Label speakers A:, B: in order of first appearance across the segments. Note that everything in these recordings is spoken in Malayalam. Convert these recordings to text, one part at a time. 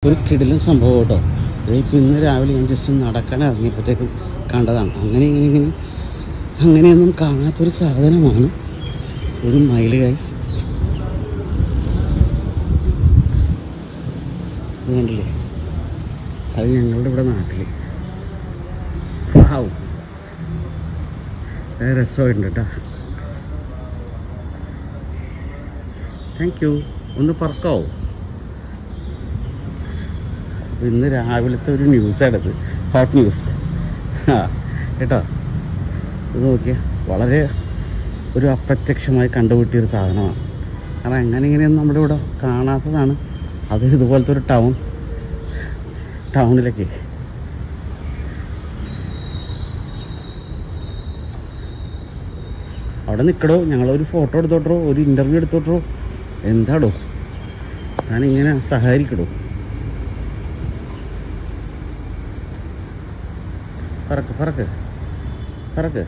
A: ഒരു കിടിലൻ സംഭവം കേട്ടോ ഇപ്പം ഇന്ന് രാവിലെ ഞാൻ ജസ്റ്റ് നടക്കാൻ ഇറങ്ങിയപ്പോഴത്തേക്കും കണ്ടതാണ് അങ്ങനെ ഇങ്ങനെ ഇങ്ങനെ അങ്ങനെയൊന്നും കാണാത്തൊരു സാധനമാണ് ഒരു മയിൽ ഗൈസ് ഇത് കണ്ടില്ലേ അത് ഞങ്ങളുടെ ഇവിടെ നാട്ടിൽ ഹാവ് രസമായിട്ടുണ്ട് കേട്ടോ താങ്ക് യു ഒന്ന് പറക്കാവോ ഇന്ന് രാവിലത്തെ ഒരു ന്യൂസാണിത് ഹോട്ട് ന്യൂസ് ആ കേട്ടോ ഇത് നോക്കിയാൽ വളരെ ഒരു അപ്രത്യക്ഷമായി കണ്ടുപിട്ടിയൊരു സാധനമാണ് കാരണം അങ്ങനെ ഇങ്ങനെയൊന്നും നമ്മുടെ ഇവിടെ കാണാത്തതാണ് അത് ഇതുപോലത്തെ ഒരു ടൗൺ ടൗണിലൊക്കെ അവിടെ നിൽക്കടോ ഞങ്ങളൊരു ഫോട്ടോ എടുത്തോട്ടോ ഒരു ഇൻ്റർവ്യൂ എടുത്തോട്ടോ എന്താടോ ഞാനിങ്ങനെ സഹകരിക്കടോ പറക്ക് പറക്ക് പറക്ക്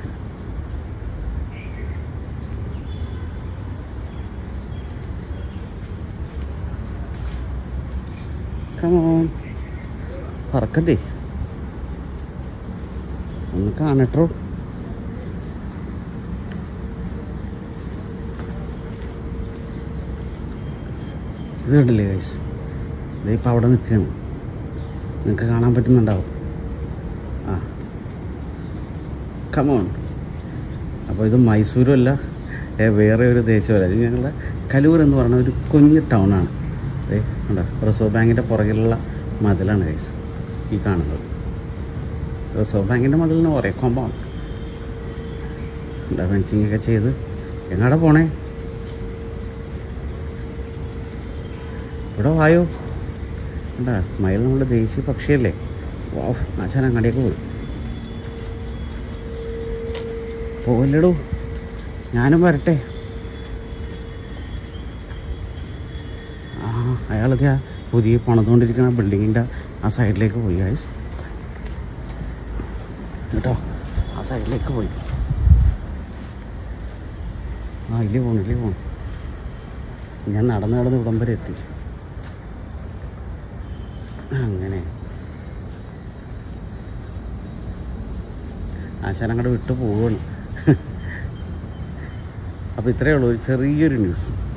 A: കമോൺ പറക്കണ്ടേ ഒന്ന് കാണട്ടോ ഇത് കണ്ടില്ലേ ഗൈസ് ഇതിപ്പോൾ അവിടെ നിൽക്കുകയാണ് നിങ്ങൾക്ക് കാണാൻ പറ്റുന്നുണ്ടാവും ആ കമോൺ അപ്പോൾ ഇത് മൈസൂരും അല്ല ഏ, വേറെ ഒരു ദേശമല്ല ഇത് ഞങ്ങളുടെ കലൂർ എന്ന് പറയുന്ന ഒരു കുഞ്ഞ് ടൗണാണ് ഏ കണ്ടോ റിസർവ് ബാങ്കിൻ്റെ പുറകിലുള്ള മതിലാണ് ഗൈസ് ഈ കാണുന്നത് റിസർവ് ബാങ്കിൻ്റെ മതിലിന് പറയാം കോമ്പൗണ്ട് എന്താ ഫെൻസിങ് ഒക്കെ ചെയ്ത് എങ്ങാടെ പോണേ ഇവിടെ വായോ എന്താ മയിൽ നമ്മുടെ ദേശീയ പക്ഷിയല്ലേ വാവ് ആശാൻ അങ്ങടിയൊക്കെ പോയി പോവില്ലടോ ഞാനും വരട്ടെ ആ അയാളൊക്കെ ആ പുതിയ പണിതുകൊണ്ടിരിക്കുന്ന ബിൽഡിങ്ങിൻ്റെ ആ സൈഡിലേക്ക് പോയി ഗൈസ് കേട്ടോ ആ സൈഡിലേക്ക് പോയി ആ ഇല്ലേ പോണു ഇല്ലേ പോണു ഞാൻ നടന്ന് നടന്ന് ഇവിടം വരെ എത്തി അങ്ങനെ ആശാൻ അങ്ങോട്ട് വിട്ടു പോവുകയാണ് അപ്പോൾ ഇത്രയേ ഉള്ളൂ ഒരു ചെറിയൊരു ന്യൂസ്